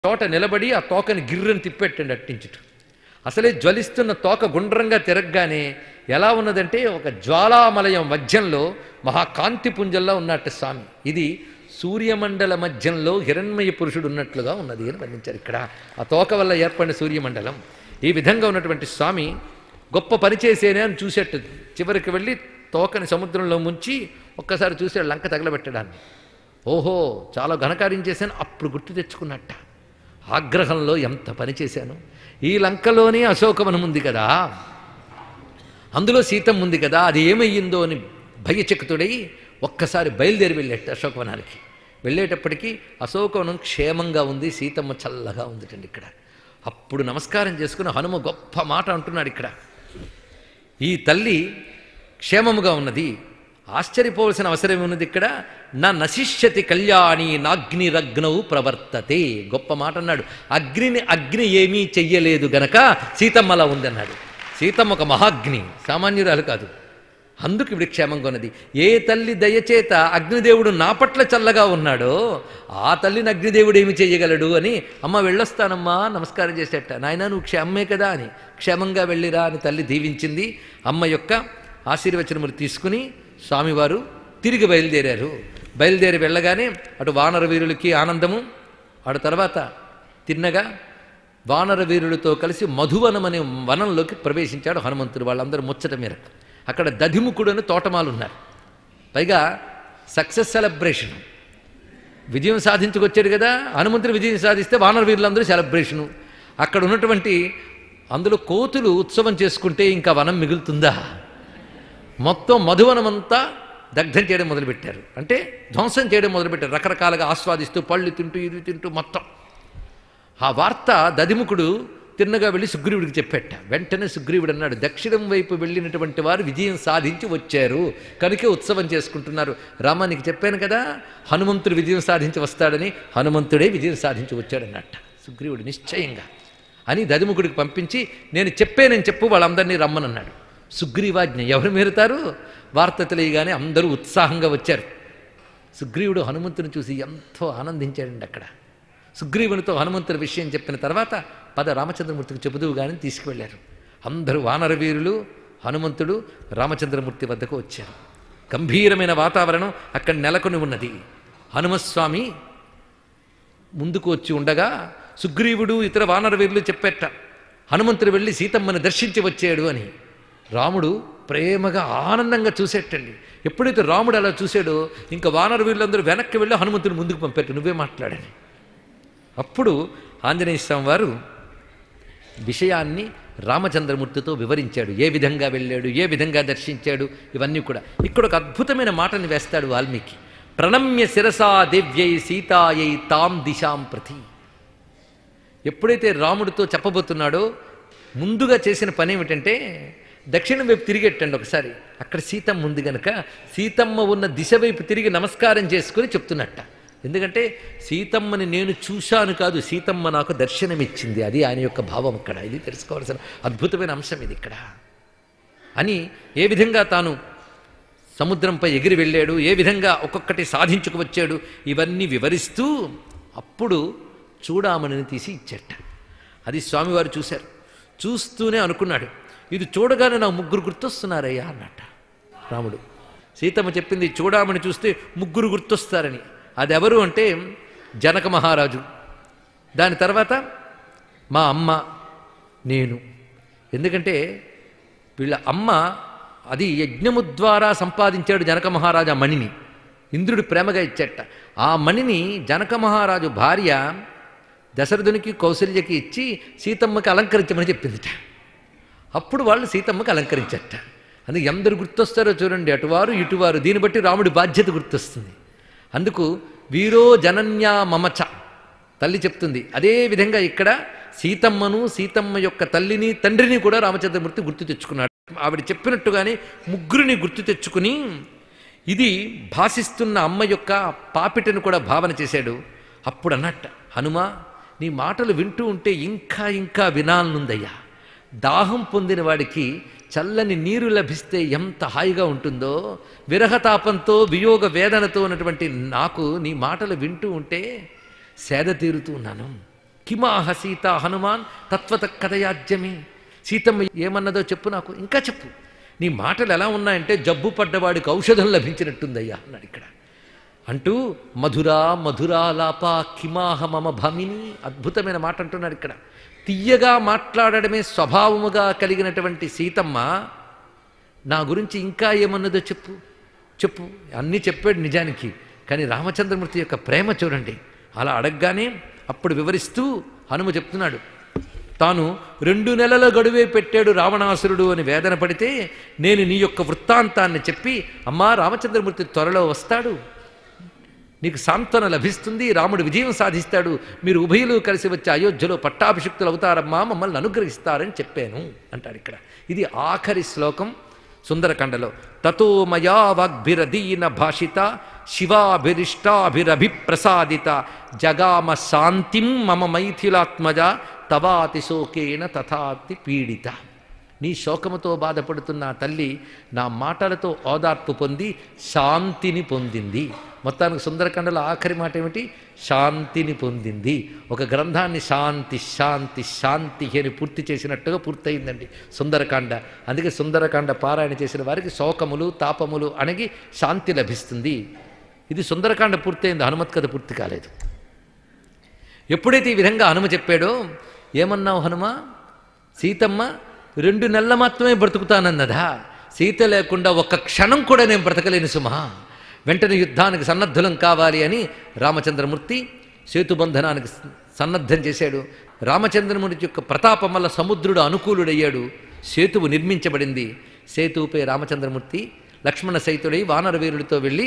చోట నిలబడి ఆ తోకని గిర్రని తిప్పెట్టండి అట్టించుట అసలే జ్వలిస్తున్న తోక గుండ్రంగా తిరగగానే ఎలా ఉన్నదంటే ఒక జ్వాలామలయం మధ్యంలో మహాకాంతి పుంజంలో ఉన్నట్టు స్వామి ఇది సూర్యమండల మధ్యంలో హిరణ్మయ పురుషుడు ఉన్నట్లుగా ఉన్నది అని వర్ణించారు ఇక్కడ ఆ తోక వల్ల ఏర్పడిన సూర్యమండలం ఈ విధంగా ఉన్నటువంటి స్వామి గొప్ప పని చేసేనే అని చూసేట్టు చివరికి వెళ్ళి తోకని సముద్రంలో ముంచి ఒక్కసారి చూసాడు లంక తగలబెట్టడాన్ని ఓహో చాలా ఘనకార్యం చేశాను అప్పుడు గుర్తు తెచ్చుకున్నట్ట ఆగ్రహంలో ఎంత పని చేశాను ఈ లంకలోనే అశోకవనం ఉంది కదా అందులో సీతం ఉంది కదా అది ఏమయ్యిందో అని భయచకితుడై ఒక్కసారి బయలుదేరి వెళ్ళేట అశోకవనానికి వెళ్ళేటప్పటికీ అశోకవనం క్షేమంగా ఉంది సీతమ్మ చల్లగా ఉందిటండి ఇక్కడ అప్పుడు నమస్కారం చేసుకుని హనుమ గొప్ప మాట అంటున్నాడు ఇక్కడ ఈ తల్లి క్షేమముగా ఉన్నది ఆశ్చర్యపోవలసిన అవసరం ఉన్నది ఇక్కడ నా నశిష్యతి కళ్యాణి నాగ్నిరగ్నవు ప్రవర్తతే గొప్ప మాట అన్నాడు అగ్నిని అగ్ని ఏమీ చెయ్యలేదు గనక సీతమ్మ అలా ఉందన్నాడు సీతమ్మ ఒక మహాగ్ని సామాన్యురాలు కాదు అందుకు ఇప్పుడు క్షేమంగా ఉన్నది ఏ తల్లి దయచేత అగ్నిదేవుడు నా పట్ల చల్లగా ఉన్నాడో ఆ తల్లిని అగ్నిదేవుడు ఏమి చేయగలడు అని అమ్మ వెళ్ళొస్తానమ్మా నమస్కారం చేసేట నాయన నువ్వు క్షేమమే కదా అని క్షేమంగా వెళ్ళిరా అని తల్లి దీవించింది అమ్మ యొక్క ఆశీర్వచనములు తీసుకుని స్వామివారు తిరిగి బయలుదేరారు బయలుదేరి వెళ్ళగానే అటు వానర వీరులకి ఆనందము అటు తర్వాత తిన్నగా వానర వీరులతో కలిసి మధువనం అనే వనంలోకి ప్రవేశించాడు హనుమంతుడు వాళ్ళందరూ ముచ్చట మేరకు అక్కడ దధిముఖుడు అని తోటమాలు ఉన్నారు పైగా సక్సెస్ సెలబ్రేషన్ విజయం సాధించుకొచ్చాడు కదా హనుమంతుడు విజయం సాధిస్తే వానర వీరులందరూ సెలబ్రేషను అక్కడ ఉన్నటువంటి అందులో కోతులు ఉత్సవం చేసుకుంటే ఇంకా వనం మిగులుతుందా మొత్తం మధువనమంతా దగ్ధం చేయడం మొదలుపెట్టారు అంటే ధ్వంసం చేయడం మొదలుపెట్టారు రకరకాలుగా ఆస్వాదిస్తూ పళ్ళు తింటూ ఇది తింటూ మొత్తం ఆ వార్త దదిముఖుడు తిన్నగా వెళ్ళి సుగ్రీవుడికి చెప్పేట వెంటనే సుగ్రీవుడు అన్నాడు దక్షిణం వైపు వెళ్ళినటువంటి వారు విజయం సాధించి వచ్చారు కనుకే ఉత్సవం చేసుకుంటున్నారు రామా నీకు చెప్పాను కదా హనుమంతుడు విజయం సాధించి వస్తాడని హనుమంతుడే విజయం సాధించి వచ్చాడన్నట్ట సుగ్రీవుడు నిశ్చయంగా అని దదిముఖుడికి పంపించి నేను చెప్పానని చెప్పు వాళ్ళందరినీ రమ్మనన్నాడు సుగ్రీవాజ్ఞ ఎవరు మేరుతారు వార్త తెలియగానే అందరూ ఉత్సాహంగా వచ్చారు సుగ్రీవుడు హనుమంతుని చూసి ఎంతో ఆనందించాడండి అక్కడ సుగ్రీవునితో హనుమంతుడి విషయం చెప్పిన తర్వాత పద రామచంద్రమూర్తికి చెబుదువు కానీ తీసుకువెళ్ళారు అందరూ వానర వీరులు హనుమంతుడు రామచంద్రమూర్తి వద్దకు వచ్చారు గంభీరమైన వాతావరణం అక్కడ నెలకొని ఉన్నది హనుమస్వామి ముందుకు వచ్చి ఉండగా సుగ్రీవుడు ఇతర వానర వీరులు చెప్పేట హనుమంతుడు వెళ్ళి సీతమ్మని దర్శించి వచ్చాడు అని రాముడు ప్రేమగా ఆనందంగా చూసేటండి ఎప్పుడైతే రాముడు అలా చూశాడో ఇంకా వానర వీరులందరూ వెనక్కి వెళ్ళి హనుమంతుడు ముందుకు పంపారు నువ్వే మాట్లాడని అప్పుడు ఆంజనేయ స్వామి వారు విషయాన్ని రామచంద్రమూర్తితో వివరించాడు ఏ విధంగా వెళ్ళాడు ఏ విధంగా దర్శించాడు ఇవన్నీ కూడా ఇక్కడ ఒక అద్భుతమైన మాటని వేస్తాడు వాల్మీకి ప్రణమ్య శిరసా దివ్యై సీతాయై తాం దిశాం ప్రతి ఎప్పుడైతే రాముడితో చెప్పబోతున్నాడో ముందుగా చేసిన పని ఏమిటంటే దక్షిణం వైపు తిరిగెట్టండి ఒకసారి అక్కడ సీతమ్మ ఉంది గనక సీతమ్మ ఉన్న దిశ వైపు తిరిగి నమస్కారం చేసుకుని చెప్తున్నట్ట ఎందుకంటే సీతమ్మని నేను చూశాను కాదు సీతమ్మ నాకు దర్శనమిచ్చింది అది ఆయన యొక్క భావం ఇక్కడ ఇది తెలుసుకోవాల్సిన అద్భుతమైన అంశం ఇది ఇక్కడ అని ఏ విధంగా తాను సముద్రంపై ఎగిరి వెళ్ళాడు ఏ విధంగా ఒక్కొక్కటి సాధించుకు వచ్చాడు ఇవన్నీ వివరిస్తూ అప్పుడు చూడామణిని తీసి ఇచ్చేట అది స్వామివారు చూశారు చూస్తూనే అనుకున్నాడు ఇది చూడగానే నా ముగ్గురు గుర్తొస్తున్నారయ్యా అన్నట్ట రాముడు సీతమ్మ చెప్పింది చూడామని చూస్తే ముగ్గురు గుర్తొస్తారని అది ఎవరు అంటే జనక మహారాజు దాని తర్వాత మా అమ్మ నేను ఎందుకంటే వీళ్ళ అమ్మ అది యజ్ఞము ద్వారా సంపాదించాడు జనక మహారాజు ఆ మణిని ఇంద్రుడు ప్రేమగా ఇచ్చట ఆ మణిని జనక మహారాజు భార్య దశరథునికి కౌశల్యకి ఇచ్చి సీతమ్మకి అలంకరించమని చెప్పిందిట అప్పుడు వాళ్ళు సీతమ్మకి అలంకరించట అందుకు ఎందరు గుర్తొస్తారో చూడండి అటువారు ఇటువారు దీన్ని బట్టి రాముడి బాధ్యత గుర్తొస్తుంది అందుకు వీరో జనన్యా మమచ తల్లి చెప్తుంది అదే విధంగా ఇక్కడ సీతమ్మను సీతమ్మ యొక్క తల్లిని తండ్రిని కూడా రామచంద్రమూర్తి గుర్తు తెచ్చుకున్నాడు ఆవిడ చెప్పినట్టుగానే ముగ్గురిని గుర్తు తెచ్చుకుని ఇది భాషిస్తున్న అమ్మ యొక్క పాపిటను కూడా భావన చేశాడు అప్పుడు అన్నట్ట హనుమా నీ మాటలు వింటూ ఉంటే ఇంకా ఇంకా వినాలనుందయ్యా దాహం పొందిన వాడికి చల్లని నీరు లభిస్తే ఎంత హాయిగా ఉంటుందో విరహతాపంతో వియోగ వేదనతో ఉన్నటువంటి నాకు నీ మాటలు వింటూ ఉంటే సేద తీరుతూ ఉన్నాను కిమాహ సీత హనుమాన్ తత్వత కథయాజ్యమే సీతమ్మ ఏమన్నదో చెప్పు నాకు ఇంకా చెప్పు నీ మాటలు ఎలా ఉన్నాయంటే జబ్బు పడ్డవాడికి ఔషధం లభించినట్టుందయ్యా అన్నాడు ఇక్కడ అంటూ మధురా మధురాలాప కిమాహ మమ భమిని అద్భుతమైన మాట అంటున్నాడు ఇక్కడ తీయగా మాట్లాడడమే స్వభావముగా కలిగినటువంటి సీతమ్మ నా గురించి ఇంకా ఏమన్నదో చెప్పు చెప్పు అన్నీ చెప్పాడు నిజానికి కానీ రామచంద్రమూర్తి యొక్క ప్రేమ చూడండి అలా అడగగానే అప్పుడు వివరిస్తూ హనుమ చెప్తున్నాడు తాను రెండు నెలల గడువే పెట్టాడు రావణాసురుడు అని వేదన పడితే నేను నీ యొక్క వృత్తాంతాన్ని చెప్పి అమ్మా రామచంద్రమూర్తి త్వరలో వస్తాడు నీకు సాంత్వన లభిస్తుంది రాముడు విజయం సాధిస్తాడు మీరు ఉభయులు కలిసి వచ్చి అయోధ్యలో పట్టాభిషిక్తులు అవుతారమ్మా మమ్మల్ని అనుగ్రహిస్తారని చెప్పాను అంటాడు ఇక్కడ ఇది ఆఖరి శ్లోకం సుందరకాండలో తతో మయా వాగ్భిరదీన భాషిత శివాభిరిష్టాభిరభిప్రసాదిత జగామ శాంతిం మమ మైథిలాత్మజ తవాతి శోకేన తథాతి పీడిత నీ శోకముతో బాధపడుతున్న ఆ తల్లి నా మాటలతో ఓదార్పు పొంది శాంతిని పొందింది మొత్తానికి సుందరకాండలో ఆఖరి మాట ఏమిటి శాంతిని పొందింది ఒక గ్రంథాన్ని శాంతి శాంతి శాంతి అని పూర్తి చేసినట్టుగా పూర్తయిందండి సుందరకాండ అందుకే సుందరకాండ పారాయణ చేసిన వారికి శోకములు తాపములు అణగి శాంతి లభిస్తుంది ఇది సుందరకాండ పూర్తయింది హనుమత్ కథ పూర్తి కాలేదు ఎప్పుడైతే ఈ విధంగా హనుమ చెప్పాడో ఏమన్నావు హనుమ సీతమ్మ రెండు నెలల మాత్రమే బ్రతుకుతానన్నదా సీత లేకుండా ఒక్క క్షణం కూడా నేను బ్రతకలేను సుమా వెంటనే యుద్ధానికి సన్నద్ధులం కావాలి అని రామచంద్రమూర్తి సేతుబంధనానికి సన్నద్ధం చేశాడు రామచంద్రమూర్తి యొక్క ప్రతాపం వల్ల సముద్రుడు అనుకూలుడయ్యాడు సేతువు నిర్మించబడింది సేతువుపై రామచంద్రమూర్తి లక్ష్మణ సైతుడై వానర వీరుడితో వెళ్ళి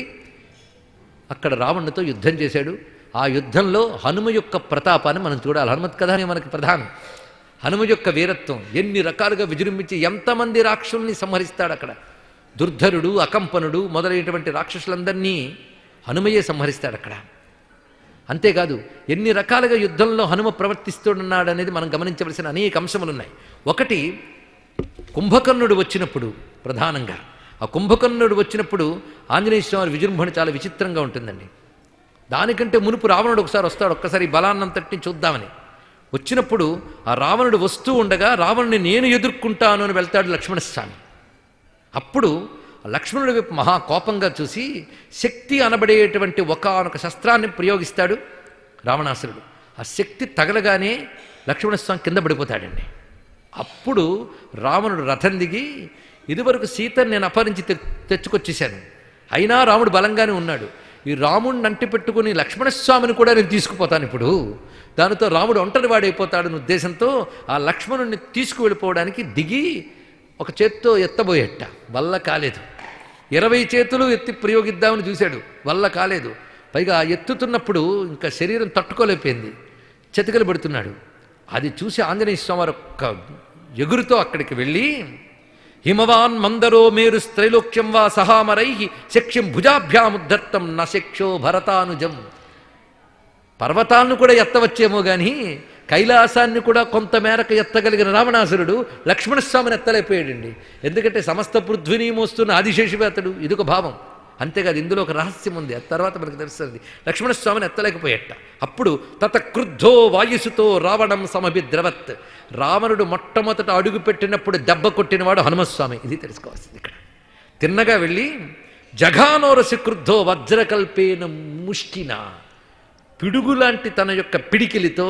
అక్కడ రావణుడితో యుద్ధం చేశాడు ఆ యుద్ధంలో హనుమ యొక్క ప్రతాపాన్ని మనం చూడాలి హనుమత్ కథనే మనకి ప్రధానం హనుమ యొక్క వీరత్వం ఎన్ని రకాలుగా విజృంభించి ఎంతమంది రాక్షసుల్ని సంహరిస్తాడు అక్కడ దుర్ధరుడు అకంపనుడు మొదలైనటువంటి రాక్షసులందరినీ హనుమయే సంహరిస్తాడు అక్కడ అంతేకాదు ఎన్ని రకాలుగా యుద్ధంలో హనుమ ప్రవర్తిస్తున్నాడు అనేది మనం గమనించవలసిన అనేక అంశములు ఉన్నాయి ఒకటి కుంభకర్ణుడు వచ్చినప్పుడు ప్రధానంగా ఆ కుంభకర్ణుడు వచ్చినప్పుడు ఆంజనేయ స్వామి విజృంభణ చాలా విచిత్రంగా ఉంటుందండి దానికంటే మునుపు రావణుడు ఒకసారి వస్తాడు ఒక్కసారి ఈ బలాన్నంతటిని చూద్దామని వచ్చినప్పుడు ఆ రావణుడు వస్తూ ఉండగా రావణుని నేను ఎదుర్కొంటాను అని వెళ్తాడు లక్ష్మణస్వామి అప్పుడు ఆ లక్ష్మణుడి వైపు మహా కోపంగా చూసి శక్తి అనబడేటువంటి ఒకానొక శస్త్రాన్ని ప్రయోగిస్తాడు రావణాసురుడు ఆ శక్తి తగలగానే లక్ష్మణస్వామి కింద పడిపోతాడండి అప్పుడు రావణుడు రథం దిగి ఇదివరకు సీతను నేను అపహరించి తె తెచ్చుకొచ్చేశాను అయినా రాముడు బలంగానే ఉన్నాడు ఈ రాముడిని అంటి పెట్టుకుని లక్ష్మణస్వామిని కూడా నేను తీసుకుపోతాను ఇప్పుడు దానితో రాముడు ఒంటరి వాడైపోతాడని ఉద్దేశంతో ఆ లక్ష్మణుడిని తీసుకువెళ్ళిపోవడానికి దిగి ఒక చేత్తో ఎత్తబోయేట వల్ల కాలేదు ఇరవై చేతులు ఎత్తి ప్రయోగిద్దామని చూశాడు వల్ల కాలేదు పైగా ఆ ఎత్తుతున్నప్పుడు ఇంకా శరీరం తట్టుకోలేకపోయింది చెతికలు పెడుతున్నాడు అది చూసి ఆంజనేయ స్వామి వారు ఒక్క ఎగురుతో అక్కడికి వెళ్ళి హిమవాన్ మందరో మేరు త్రైలోక్యం వా సహామరై శక్ష్యం భుజాభ్యాముద్ధర్తం నశక్షో భరతానుజం పర్వతాలను కూడా ఎత్తవచ్చేమో కానీ కైలాసాన్ని కూడా కొంత మేరకు ఎత్తగలిగిన రావణాసురుడు లక్ష్మణస్వామిని ఎత్తలేకపోయాడండి ఎందుకంటే సమస్త పృథ్వీని మోస్తున్న ఆదిశేషువే అతడు ఇదొక భావం అంతేకాదు ఇందులో ఒక రహస్యం ఉంది ఆ తర్వాత మనకు తెలుస్తుంది లక్ష్మణస్వామిని ఎత్తలేకపోయేట అప్పుడు తత క్రుద్ధో వాయుసుతో రావణం సమభిద్రవత్ రావణుడు మొట్టమొదట అడుగు పెట్టినప్పుడు దెబ్బ కొట్టినవాడు హనుమస్వామి ఇది తెలుసుకోవాల్సింది ఇక్కడ తిన్నగా వెళ్ళి జఘానోరసి క్రుద్ధో వజ్రకల్పేన ముష్టినా పిడుగులాంటి తన యొక్క పిడికిలితో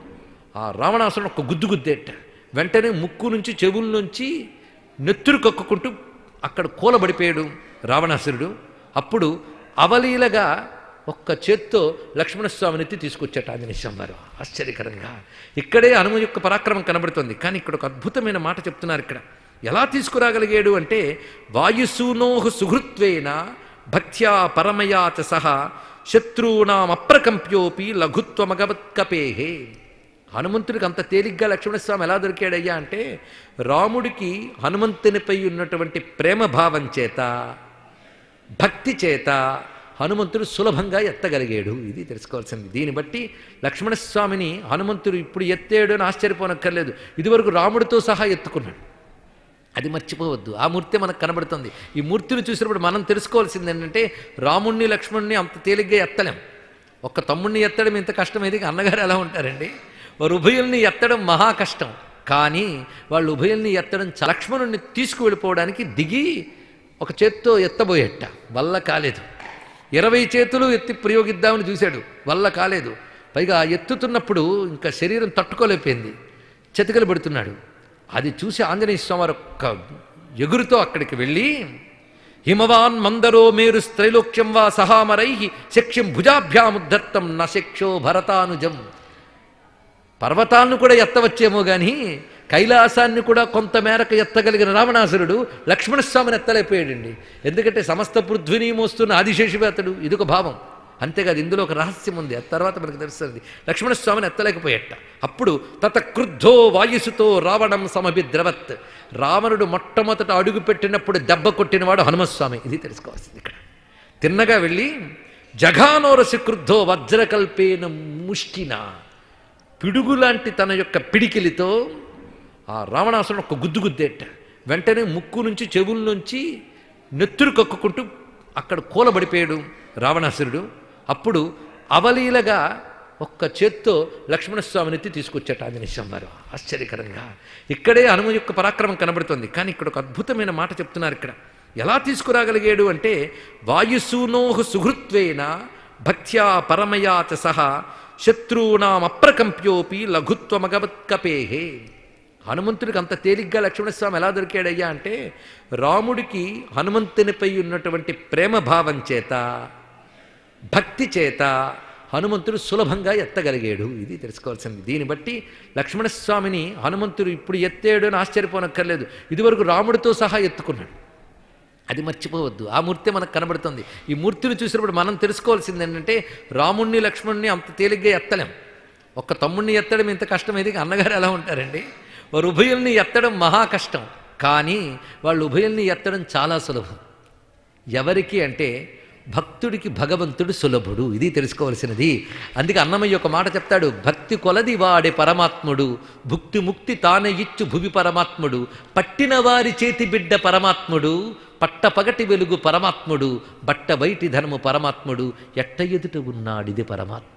ఆ రావణాసురుడు ఒక గుద్దు గుద్దేట వెంటనే ముక్కు నుంచి చెవుల నుంచి నెత్తురు కక్కుకుంటూ అక్కడ కూలబడిపోయాడు రావణాసురుడు అప్పుడు అవలీలగా ఒక్క చేత్తో లక్ష్మణస్వామిని ఎత్తి తీసుకొచ్చాట ఆంజనేయ వారు ఆశ్చర్యకరంగా ఇక్కడే హనుమ యొక్క పరాక్రమం కనబడుతుంది కానీ ఇక్కడ ఒక అద్భుతమైన మాట చెప్తున్నారు ఇక్కడ ఎలా తీసుకురాగలిగాడు అంటే వాయుసూనోహు సుహృత్వేన భక్త్యా పరమయా చ సహా శత్రూనాం అప్రకంప్యోపి లఘుత్వమగవత్కపేహే హనుమంతుడికి అంత తేలిగ్గా లక్ష్మణస్వామి ఎలా దొరికాడయ్యా అంటే రాముడికి హనుమంతునిపై ఉన్నటువంటి ప్రేమ భావం చేత భక్తి చేత హనుమంతుడు సులభంగా ఎత్తగలిగాడు ఇది తెలుసుకోవాల్సింది దీన్ని బట్టి లక్ష్మణస్వామిని హనుమంతుడు ఇప్పుడు ఎత్తాడు అని ఆశ్చర్యపోనక్కర్లేదు ఇదివరకు రాముడితో సహా ఎత్తుకున్నాడు అది మర్చిపోవద్దు ఆ మూర్తి మనకు కనబడుతుంది ఈ మూర్తిని చూసినప్పుడు మనం తెలుసుకోవాల్సింది ఏంటంటే రాముణ్ణి లక్ష్మణ్ణి అంత తేలిగ్గా ఎత్తలేం ఒక్క తమ్ముడిని ఎత్తడం ఇంత కష్టమైంది అన్నగారు ఎలా ఉంటారండి వారు ఉభయుల్ని ఎత్తడం మహా కష్టం కానీ వాళ్ళు ఉభయుల్ని ఎత్తడం చ- లక్ష్మణుడిని తీసుకువెళ్ళిపోవడానికి దిగి ఒక చేత్తో ఎత్తబోయేట వల్ల కాలేదు ఇరవై చేతులు ఎత్తి ప్రయోగిద్దామని చూశాడు వల్ల కాలేదు పైగా ఎత్తుతున్నప్పుడు ఇంకా శరీరం తట్టుకోలేకపోయింది చెతికలు పెడుతున్నాడు అది చూసి ఆంజనేయ స్వామి ఒక్క ఎగురుతో అక్కడికి వెళ్ళి హిమవాన్ మందరో మేరు త్రైలోక్యం వా సహామరై శక్ష్యం భుజాభ్యాముద్ధర్తం నశక్షో భరతానుజం పర్వతాలను కూడా ఎత్తవచ్చేమో కానీ కైలాసాన్ని కూడా కొంత మేరకు ఎత్తగలిగిన రావణాసురుడు లక్ష్మణస్వామిని ఎత్తలేకపోయాడండి ఎందుకంటే సమస్త పృథ్వీని మోస్తున్న ఆదిశేషువే అతడు ఇదొక భావం అంతేకాదు ఇందులో ఒక రహస్యం ఉంది ఆ తర్వాత మనకు తెలుస్తుంది లక్ష్మణస్వామిని ఎత్తలేకపోయేట అప్పుడు తత క్రుద్ధో వాయుసుతో రావణం సమభిద్రవత్ రావణుడు మొట్టమొదట అడుగు పెట్టినప్పుడు దెబ్బ కొట్టినవాడు హనుమస్వామి ఇది తెలుసుకోవాల్సింది ఇక్కడ తిన్నగా వెళ్ళి జఘానోరసి క్రుద్ధో వజ్రకల్పేన ముష్టినా పిడుగులాంటి తన యొక్క పిడికిలితో ఆ రావణాసురుడు ఒక గుద్దు గుద్దేట వెంటనే ముక్కు నుంచి చెవుల నుంచి నెత్తురు కక్కుకుంటూ అక్కడ కూలబడిపోయాడు రావణాసురుడు అప్పుడు అవలీలగా ఒక్క చేత్తో లక్ష్మణస్వామిని ఎత్తి తీసుకొచ్చాట ఆంజనేయ వారు ఆశ్చర్యకరంగా ఇక్కడే హనుమ యొక్క పరాక్రమం కనబడుతుంది కానీ ఇక్కడ ఒక అద్భుతమైన మాట చెప్తున్నారు ఇక్కడ ఎలా తీసుకురాగలిగాడు అంటే వాయుసూనోహు సుహృత్వేన భక్త్యా పరమయా చ సహా శత్రూనాం అప్రకంప్యోపి లఘుత్వమగవత్కపేహే హనుమంతుడికి అంత తేలిగ్గా లక్ష్మణస్వామి ఎలా దొరికాడయ్యా అంటే రాముడికి హనుమంతునిపై ఉన్నటువంటి ప్రేమ భావం చేత భక్తి చేత హనుమంతుడు సులభంగా ఎత్తగలిగాడు ఇది తెలుసుకోవాల్సింది దీన్ని బట్టి లక్ష్మణస్వామిని హనుమంతుడు ఇప్పుడు ఎత్తాడు అని ఆశ్చర్యపోనక్కర్లేదు ఇదివరకు రాముడితో సహా ఎత్తుకున్నాడు అది మర్చిపోవద్దు ఆ మూర్తి మనకు కనబడుతుంది ఈ మూర్తిని చూసినప్పుడు మనం తెలుసుకోవాల్సింది ఏంటంటే రాముణ్ణి లక్ష్మణుణ్ణి అంత తేలిగ్గా ఎత్తలేం ఒక్క తమ్ముణ్ణి ఎత్తడం ఇంత కష్టమైంది అన్నగారు ఎలా ఉంటారండి వారు ఉభయుల్ని ఎత్తడం మహా కష్టం కానీ వాళ్ళు ఉభయుల్ని ఎత్తడం చాలా సులభం ఎవరికి అంటే భక్తుడికి భగవంతుడు సులభుడు ఇది తెలుసుకోవలసినది అందుకే అన్నమయ్య ఒక మాట చెప్తాడు భక్తి కొలది వాడే పరమాత్ముడు భుక్తి ముక్తి తానే ఇచ్చు భువి పరమాత్ముడు పట్టిన వారి చేతి బిడ్డ పరమాత్ముడు పట్టపగటి వెలుగు పరమాత్ముడు బట్ట బయటి ధనము పరమాత్ముడు ఎట్ట ఎదుట ఉన్నాడిది పరమాత్ముడు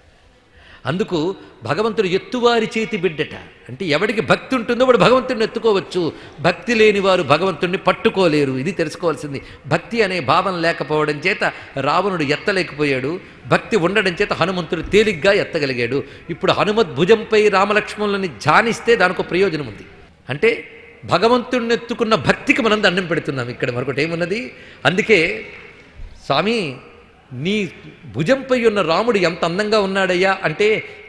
అందుకు భగవంతుడు ఎత్తువారి చేతి బిడ్డట అంటే ఎవడికి భక్తి ఉంటుందో వాడు భగవంతుడిని ఎత్తుకోవచ్చు భక్తి లేని వారు భగవంతుడిని పట్టుకోలేరు ఇది తెలుసుకోవాల్సింది భక్తి అనే భావం లేకపోవడం చేత రావణుడు ఎత్తలేకపోయాడు భక్తి ఉండడం చేత హనుమంతుడు తేలిగ్గా ఎత్తగలిగాడు ఇప్పుడు హనుమద్ భుజంపై రామలక్ష్మణులని ధ్యానిస్తే దానికి ప్రయోజనం ఉంది అంటే భగవంతుడిని ఎత్తుకున్న భక్తికి మనం దండం పెడుతున్నాం ఇక్కడ మరొకటి ఏమున్నది అందుకే స్వామి నీ భుజంపై ఉన్న రాముడు ఎంత అందంగా ఉన్నాడయ్యా అంటే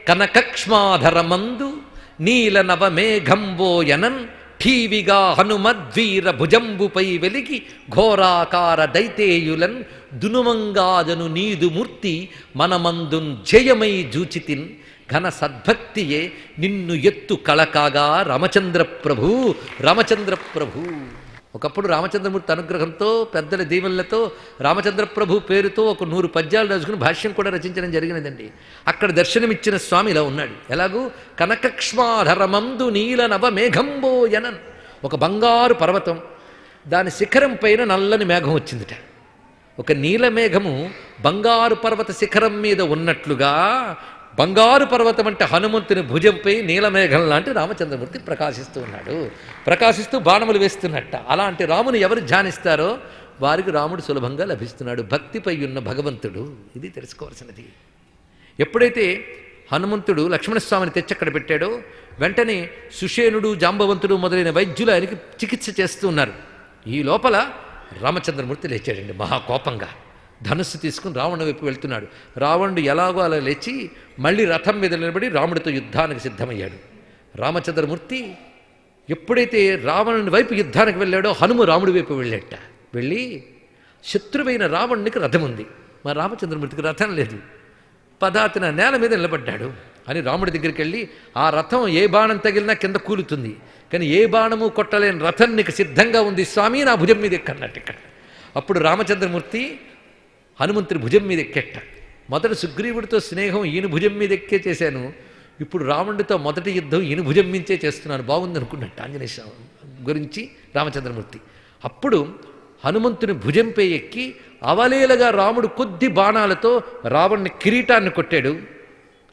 కనకక్ష్మాధరమందు నీల నవమేఘంబోయనన్ ఠీవిగా హనుమద్వీర భుజంబుపై వెలిగి ఘోరాకార దైతేయులన్ దునుమంగాదను నీదు మూర్తి మనమందున్ జయమై జూచితిన్ ఘన సద్భక్తియే నిన్ను ఎత్తు కళకాగా రామచంద్ర ప్రభు రామచంద్ర ప్రభు ఒకప్పుడు రామచంద్రమూర్తి అనుగ్రహంతో పెద్దల దీవెనలతో రామచంద్ర ప్రభు పేరుతో ఒక నూరు పద్యాలు రాసుకుని భాష్యం కూడా రచించడం జరిగినదండి అక్కడ దర్శనమిచ్చిన స్వామి ఇలా ఉన్నాడు ఎలాగూ కనకక్ష్మాధరమందు నీల నవ మేఘంబోయనన్ ఒక బంగారు పర్వతం దాని శిఖరం పైన నల్లని మేఘం వచ్చిందిట ఒక నీల మేఘము బంగారు పర్వత శిఖరం మీద ఉన్నట్లుగా బంగారు పర్వతం అంటే హనుమంతుని భుజంపై నీలమేఘం లాంటి రామచంద్రమూర్తి ప్రకాశిస్తూ ఉన్నాడు ప్రకాశిస్తూ బాణములు వేస్తున్నట్ట అలాంటి రాముని ఎవరు ధ్యానిస్తారో వారికి రాముడు సులభంగా లభిస్తున్నాడు భక్తిపై ఉన్న భగవంతుడు ఇది తెలుసుకోవాల్సినది ఎప్పుడైతే హనుమంతుడు లక్ష్మణస్వామిని తెచ్చి అక్కడ పెట్టాడో వెంటనే సుషేనుడు జాంబవంతుడు మొదలైన వైద్యులు ఆయనకి చికిత్స చేస్తూ ఉన్నారు ఈ లోపల రామచంద్రమూర్తి లేచాడండి మహాకోపంగా ధనుస్సు తీసుకుని రావణ వైపు వెళ్తున్నాడు రావణుడు ఎలాగో అలా లేచి మళ్ళీ రథం మీద నిలబడి రాముడితో యుద్ధానికి సిద్ధమయ్యాడు రామచంద్రమూర్తి ఎప్పుడైతే రావణుని వైపు యుద్ధానికి వెళ్ళాడో హనుము రాముడి వైపు వెళ్ళేట వెళ్ళి శత్రువైన రావణునికి రథం ఉంది మా రామచంద్రమూర్తికి రథం లేదు పదాతిన నేల మీద నిలబడ్డాడు అని రాముడి దగ్గరికి వెళ్ళి ఆ రథం ఏ బాణం తగిలినా కింద కూలుతుంది కానీ ఏ బాణము కొట్టలేని రథం నీకు సిద్ధంగా ఉంది స్వామి నా భుజం మీద ఎక్కన్నట్టు ఇక్కడ అప్పుడు రామచంద్రమూర్తి హనుమంతుడి భుజం మీద ఎక్కెట్ట మొదట సుగ్రీవుడితో స్నేహం ఈయన భుజం మీద ఎక్కే చేశాను ఇప్పుడు రావణుడితో మొదటి యుద్ధం ఈయన భుజం మించే చేస్తున్నాను బాగుంది అనుకున్నట్టు ఆంజనేయ స్వామి గురించి రామచంద్రమూర్తి అప్పుడు హనుమంతుని భుజంపై ఎక్కి అవలేలగా రాముడు కొద్ది బాణాలతో రావణ్ణి కిరీటాన్ని కొట్టాడు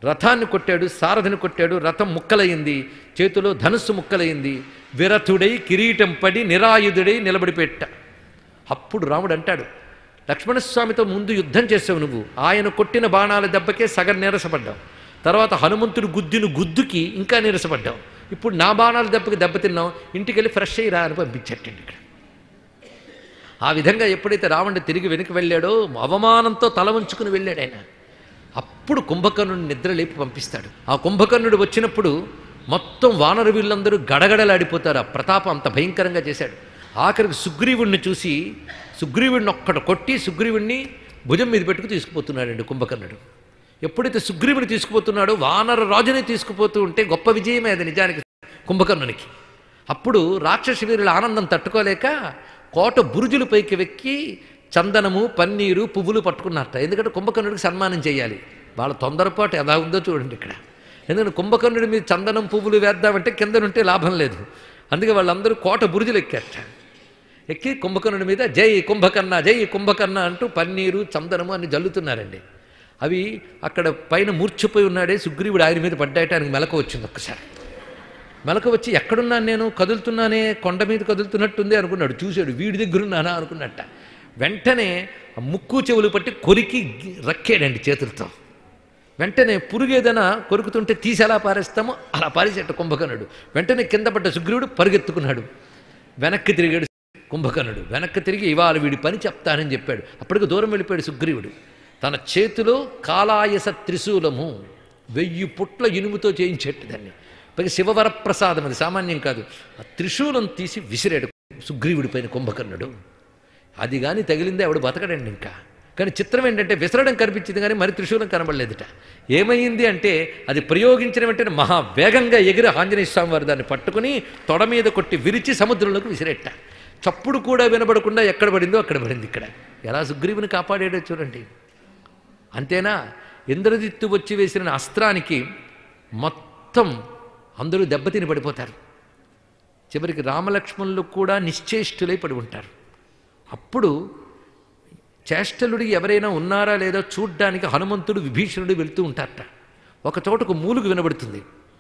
రథాన్ని కొట్టాడు సారథిని కొట్టాడు రథం ముక్కలయింది చేతిలో ధనుస్సు ముక్కలయింది విరథుడై కిరీటం పడి నిరాయుధుడై నిలబడిపెట్ట అప్పుడు రాముడు అంటాడు లక్ష్మణస్వామితో ముందు యుద్ధం చేసావు నువ్వు ఆయన కొట్టిన బాణాల దెబ్బకే సగం నీరసపడ్డావు తర్వాత హనుమంతుడు గుద్దిన గుద్దుకి ఇంకా నీరసపడ్డావు ఇప్పుడు నా బాణాల దెబ్బకి దెబ్బతిన్నావు ఇంటికి వెళ్ళి ఫ్రెష్ అయ్యి రా అని పంపించట్టండి ఇక్కడ ఆ విధంగా ఎప్పుడైతే రావణుడు తిరిగి వెనక్కి వెళ్ళాడో అవమానంతో తల వంచుకుని వెళ్ళాడు ఆయన అప్పుడు కుంభకర్ణుడిని నిద్ర లేపి పంపిస్తాడు ఆ కుంభకర్ణుడు వచ్చినప్పుడు మొత్తం వానర వీళ్ళందరూ గడగడలాడిపోతారు ఆ ప్రతాపం అంత భయంకరంగా చేశాడు ఆఖరికి సుగ్రీవుణ్ణి చూసి సుగ్రీవుడిని ఒక్కడు కొట్టి సుగ్రీవుణ్ణి భుజం మీద పెట్టుకు తీసుకుపోతున్నాడండి కుంభకర్ణుడు ఎప్పుడైతే సుగ్రీవుని తీసుకుపోతున్నాడో వానర రాజుని తీసుకుపోతూ ఉంటే గొప్ప విజయమే అది నిజానికి కుంభకర్ణునికి అప్పుడు రాక్షస వీరుల ఆనందం తట్టుకోలేక కోట బురుజుల పైకి వెక్కి చందనము పన్నీరు పువ్వులు పట్టుకున్నారట ఎందుకంటే కుంభకర్ణుడికి సన్మానం చేయాలి వాళ్ళ తొందరపాటు ఎలా ఉందో చూడండి ఇక్కడ ఎందుకంటే కుంభకర్ణుడి మీద చందనం పువ్వులు వేద్దామంటే కిందనుంటే లాభం లేదు అందుకే వాళ్ళందరూ కోట బురుజులు ఎక్కారట ఎక్కి కుంభకర్ణుడి మీద జై కుంభకర్ణ జై కుంభకర్ణ అంటూ పన్నీరు చందనము అన్ని జల్లుతున్నారండి అవి అక్కడ పైన మూర్ఛపోయి ఉన్నాడే సుగ్రీవుడు ఆయన మీద పడ్డాయటానికి మెలకు వచ్చింది ఒక్కసారి మెలకు వచ్చి ఎక్కడున్నాను నేను కదులుతున్నానే కొండ మీద కదులుతున్నట్టుంది అనుకున్నాడు చూశాడు వీడి దగ్గరున్నానా అనుకున్నట్ట వెంటనే ఆ ముక్కు చెవులు పట్టి కొరికి గి- రక్కాడండి చేతులతో వెంటనే పురుగు ఏదైనా కొరుకుతుంటే తీసి ఎలా పారేస్తామో అలా పారేసేట కుంభకర్ణుడు వెంటనే కింద పడ్డ సుగ్రీవుడు పరిగెత్తుకున్నాడు వెనక్కి తిరిగాడు కుంభకర్ణుడు వెనక్కి తిరిగి ఇవాళ వీడి పని చెప్తానని చెప్పాడు అప్పటికి దూరం వెళ్ళిపోయాడు సుగ్రీవుడు తన చేతిలో కాలాయస త్రిశూలము వెయ్యి పుట్ల ఇనుముతో చేయించేట్టు దాన్ని పైగా శివవరప్రసాదం అది సామాన్యం కాదు ఆ త్రిశూలం తీసి విసిరాడు సుగ్రీవుడి పైన కుంభకర్ణుడు అది కానీ తగిలిందే ఆవిడ బతకడండి ఇంకా కానీ చిత్రం ఏంటంటే విసరడం కనిపించింది కానీ మరి త్రిశూలం కనబడలేదుట ఏమైంది అంటే అది ప్రయోగించిన వెంటనే మహా వేగంగా ఎగిరి ఆంజనేయ స్వామి వారు దాన్ని పట్టుకుని తొడ మీద కొట్టి విరిచి సముద్రంలోకి విసిరెట్ట చప్పుడు కూడా వినబడకుండా ఎక్కడ పడిందో అక్కడ పడింది ఇక్కడ ఎలా సుగ్రీవుని కాపాడాడో చూడండి అంతేనా ఇంద్రజిత్తు వచ్చి వేసిన అస్త్రానికి మొత్తం అందరూ దెబ్బతిని పడిపోతారు చివరికి రామలక్ష్మణులు కూడా నిశ్చేష్టులై పడి ఉంటారు అప్పుడు చేష్టలుడి ఎవరైనా ఉన్నారా లేదా చూడ్డానికి హనుమంతుడు విభీషణుడు వెళ్తూ ఉంటారట ఒక చోటకు మూలుగు వినబడుతుంది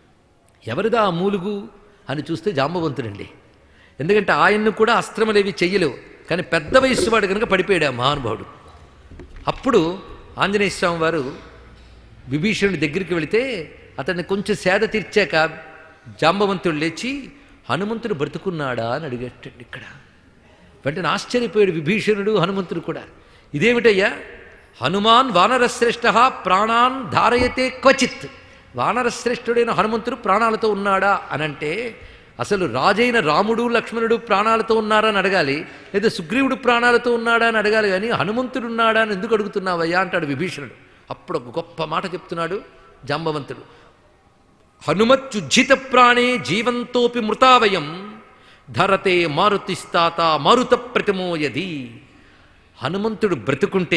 ఎవరిదా ఆ మూలుగు అని చూస్తే జాంబవంతుడండి ఎందుకంటే ఆయన్ను కూడా అస్త్రములేవి చెయ్యలేవు కానీ పెద్ద వయస్సు వాడు కనుక పడిపోయాడు ఆ మహానుభావుడు అప్పుడు ఆంజనేయ స్వామి వారు విభీషణుడి దగ్గరికి వెళితే అతన్ని కొంచెం సేద తీర్చాక జాంబవంతుడు లేచి హనుమంతుడు బ్రతుకున్నాడా అని అడిగేటండి ఇక్కడ వెంటనే ఆశ్చర్యపోయాడు విభీషణుడు హనుమంతుడు కూడా ఇదేమిటయ్యా హనుమాన్ వానరశ్రేష్ఠ ప్రాణాన్ ధారయతే క్వచిత్ వానరశ్రేష్ఠుడైన హనుమంతుడు ప్రాణాలతో ఉన్నాడా అనంటే అసలు రాజైన రాముడు లక్ష్మణుడు ప్రాణాలతో ఉన్నారా అని అడగాలి లేదా సుగ్రీవుడు ప్రాణాలతో ఉన్నాడా అని అడగాలి కానీ హనుమంతుడు ఉన్నాడా అని ఎందుకు అడుగుతున్నావయ్యా అంటాడు విభీషణుడు అప్పుడు ఒక గొప్ప మాట చెప్తున్నాడు జాంబవంతుడు హనుమత్యుజ్జిత ప్రాణే జీవంతోపి మృతావయం ధరతే మారుతిస్తాత మారుత ప్రతిమోయది హనుమంతుడు బ్రతుకుంటే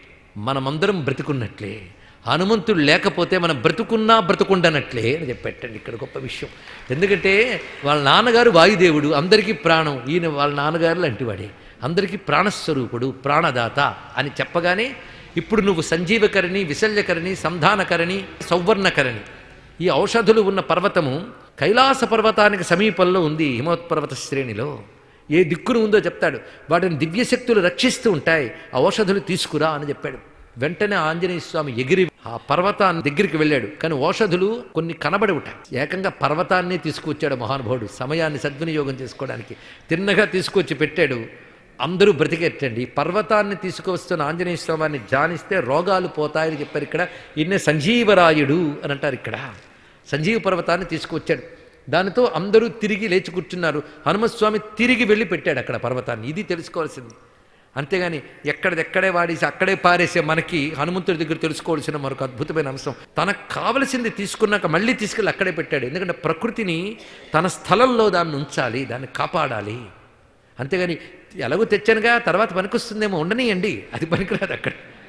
మనమందరం బ్రతుకున్నట్లే హనుమంతుడు లేకపోతే మనం బ్రతుకున్నా బ్రతుకుండనట్లే అని చెప్పేటండి ఇక్కడ గొప్ప విషయం ఎందుకంటే వాళ్ళ నాన్నగారు వాయుదేవుడు అందరికీ ప్రాణం ఈయన వాళ్ళ నాన్నగారు లాంటివాడే అందరికీ ప్రాణస్వరూపుడు ప్రాణదాత అని చెప్పగానే ఇప్పుడు నువ్వు సంజీవకరణి విశల్యకరణి సంధానకరణి సౌవర్ణకరణి ఈ ఔషధులు ఉన్న పర్వతము కైలాస పర్వతానికి సమీపంలో ఉంది హిమోత్పర్వత శ్రేణిలో ఏ దిక్కును ఉందో చెప్తాడు వాటిని దివ్యశక్తులు రక్షిస్తూ ఉంటాయి ఆ ఔషధులు తీసుకురా అని చెప్పాడు వెంటనే ఆంజనేయ స్వామి ఎగిరి ఆ పర్వతాన్ని దగ్గరికి వెళ్ళాడు కానీ ఔషధులు కొన్ని కనబడి ఉంటాయి ఏకంగా పర్వతాన్ని తీసుకువచ్చాడు మహానుభావుడు సమయాన్ని సద్వినియోగం చేసుకోవడానికి తిన్నగా తీసుకొచ్చి పెట్టాడు అందరూ బ్రతికెట్టండి పర్వతాన్ని తీసుకువస్తున్న ఆంజనేయ స్వామిని ధ్యానిస్తే రోగాలు పోతాయని చెప్పారు ఇక్కడ ఈయనే సంజీవరాయుడు అని అంటారు ఇక్కడ సంజీవ పర్వతాన్ని తీసుకువచ్చాడు దానితో అందరూ తిరిగి లేచి కూర్చున్నారు హనుమస్వామి తిరిగి వెళ్ళి పెట్టాడు అక్కడ పర్వతాన్ని ఇది తెలుసుకోవాల్సింది అంతేగాని ఎక్కడిదెక్కడే వాడేసి అక్కడే పారేసే మనకి హనుమంతుడి దగ్గర తెలుసుకోవాల్సిన మరొక అద్భుతమైన అంశం తనకు కావలసింది తీసుకున్నాక మళ్ళీ తీసుకెళ్ళి అక్కడే పెట్టాడు ఎందుకంటే ప్రకృతిని తన స్థలంలో దాన్ని ఉంచాలి దాన్ని కాపాడాలి అంతేగాని ఎలాగో తెచ్చానుగా తర్వాత పనికొస్తుందేమో ఉండనియండి అది పనికిరాదు అక్కడ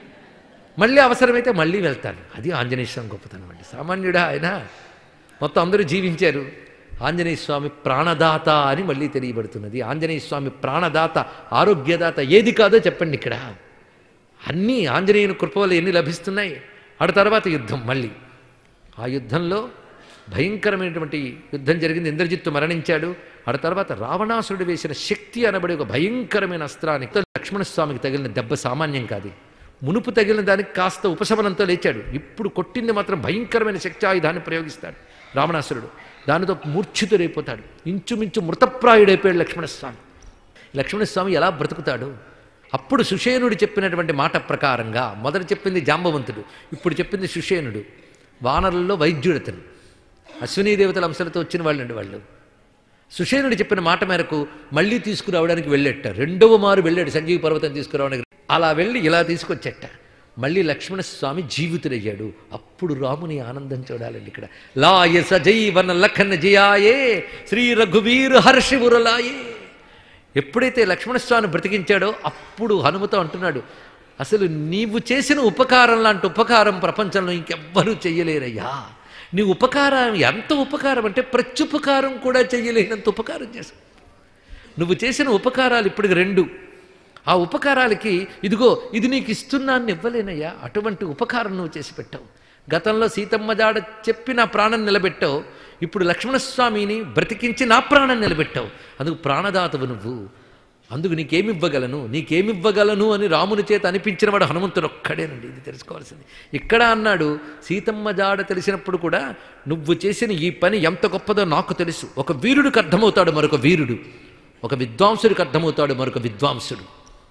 మళ్ళీ అవసరమైతే మళ్ళీ వెళ్తాను అది ఆంజనేయ స్వామి గొప్పతనం అండి సామాన్యుడా ఆయన మొత్తం అందరూ జీవించారు ఆంజనేయ స్వామి ప్రాణదాత అని మళ్ళీ తెలియబడుతున్నది ఆంజనేయ స్వామి ప్రాణదాత ఆరోగ్యదాత ఏది కాదో చెప్పండి ఇక్కడ అన్నీ ఆంజనేయుని కృప వల్ల ఎన్ని లభిస్తున్నాయి ఆడ తర్వాత యుద్ధం మళ్ళీ ఆ యుద్ధంలో భయంకరమైనటువంటి యుద్ధం జరిగింది ఇంద్రజిత్తు మరణించాడు ఆ తర్వాత రావణాసురుడు వేసిన శక్తి అనబడి ఒక భయంకరమైన అస్త్రానికి లక్ష్మణస్వామికి తగిలిన దెబ్బ సామాన్యం కాదు మునుపు తగిలిన దానికి కాస్త ఉపశమనంతో లేచాడు ఇప్పుడు కొట్టింది మాత్రం భయంకరమైన శక్తి ఆయుధాన్ని ప్రయోగిస్తాడు రావణాసురుడు దానితో మూర్ఛితుడైపోతాడు ఇంచుమించు మృతప్రాయుడైపోయాడు లక్ష్మణస్వామి లక్ష్మణస్వామి ఎలా బ్రతుకుతాడు అప్పుడు సుషేనుడు చెప్పినటువంటి మాట ప్రకారంగా మొదట చెప్పింది జాంబవంతుడు ఇప్పుడు చెప్పింది సుషేనుడు వానరుల్లో వైద్యుడు అతను అశ్వినీ దేవతల అంశాలతో వచ్చిన వాళ్ళండి వాళ్ళు సుషేనుడు చెప్పిన మాట మేరకు మళ్ళీ తీసుకురావడానికి వెళ్ళేట రెండవ మారు వెళ్ళాడు సంజీవ పర్వతం తీసుకురావడానికి అలా వెళ్ళి ఇలా తీసుకొచ్చేట మళ్ళీ లక్ష్మణస్వామి జీవితుడయ్యాడు అప్పుడు రాముని ఆనందం చూడాలండి ఇక్కడ లాయ సజీవన లఖన జయాయే శ్రీ రఘువీర్ హర్షివురలాయే ఎప్పుడైతే లక్ష్మణస్వామిని బ్రతికించాడో అప్పుడు హనుమతో అంటున్నాడు అసలు నీవు చేసిన ఉపకారం లాంటి ఉపకారం ప్రపంచంలో ఇంకెవ్వరూ చెయ్యలేరయ్యా నీ ఉపకారం ఎంత ఉపకారం అంటే ప్రత్యుపకారం కూడా చెయ్యలేనంత ఉపకారం చేశావు నువ్వు చేసిన ఉపకారాలు ఇప్పటికి రెండు ఆ ఉపకారాలకి ఇదిగో ఇది నీకు ఇస్తున్నాను ఇవ్వలేనయ్యా అటువంటి ఉపకారం నువ్వు చేసి పెట్టావు గతంలో సీతమ్మ జాడ చెప్పి నా ప్రాణం నిలబెట్టావు ఇప్పుడు లక్ష్మణస్వామిని బ్రతికించి నా ప్రాణం నిలబెట్టావు అందుకు ప్రాణదాతవు నువ్వు అందుకు నీకేమివ్వగలను నీకేమివ్వగలను అని రాముని చేత అనిపించిన వాడు హనుమంతుడు ఒక్కడేనండి ఇది తెలుసుకోవాల్సింది ఇక్కడ అన్నాడు సీతమ్మ జాడ తెలిసినప్పుడు కూడా నువ్వు చేసిన ఈ పని ఎంత గొప్పదో నాకు తెలుసు ఒక వీరుడికి అర్థమవుతాడు మరొక వీరుడు ఒక విద్వాంసుడికి అర్థమవుతాడు మరొక విద్వాంసుడు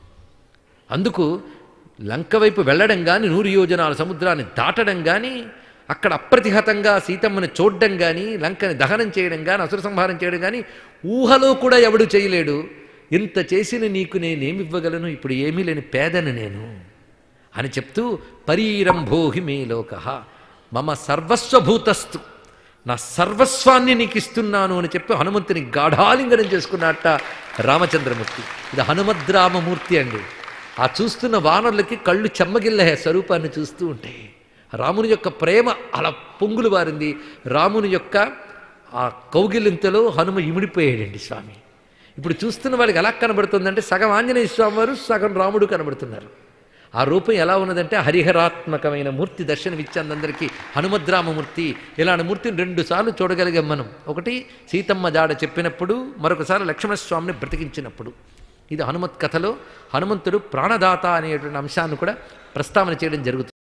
అందుకు లంక వైపు వెళ్ళడం కానీ నూరు యోజనాల సముద్రాన్ని దాటడం కానీ అక్కడ అప్రతిహతంగా సీతమ్మని చూడడం కానీ లంకని దహనం చేయడం కానీ అసుర సంహారం చేయడం కానీ ఊహలో కూడా ఎవడు చేయలేడు ఇంత చేసిన నీకు నేనేమివ్వగలను ఇప్పుడు ఏమీ లేని పేదను నేను అని చెప్తూ పరీరంభోహి మే లోక మమ సర్వస్వభూతస్తు నా సర్వస్వాన్ని నీకు ఇస్తున్నాను అని చెప్పి హనుమంతుని గాఢాలింగనం చేసుకున్నట్ట రామచంద్రమూర్తి ఇది హనుమద్రామమూర్తి అండి ఆ చూస్తున్న వానరులకి కళ్ళు చెమ్మగిల్లే స్వరూపాన్ని చూస్తూ ఉంటాయి రాముని యొక్క ప్రేమ అలా పొంగులు వారింది రాముని యొక్క ఆ కౌగిలింతలో హనుమ ఇమిడిపోయాడండి స్వామి ఇప్పుడు చూస్తున్న వాళ్ళకి ఎలా కనబడుతుందంటే సగం ఆంజనేయ స్వామి వారు సగం రాముడు కనబడుతున్నారు ఆ రూపం ఎలా ఉన్నదంటే హరిహరాత్మకమైన మూర్తి దర్శనమిచ్చింది అందరికీ హనుమద్రామమూర్తి ఇలాంటి మూర్తిని రెండుసార్లు చూడగలిగాం మనం ఒకటి సీతమ్మ జాడ చెప్పినప్పుడు మరొకసారి లక్ష్మణస్వామిని బ్రతికించినప్పుడు ఇది హనుమత్ కథలో హనుమంతుడు ప్రాణదాత అనేటువంటి అంశాన్ని కూడా ప్రస్తావన చేయడం జరుగుతుంది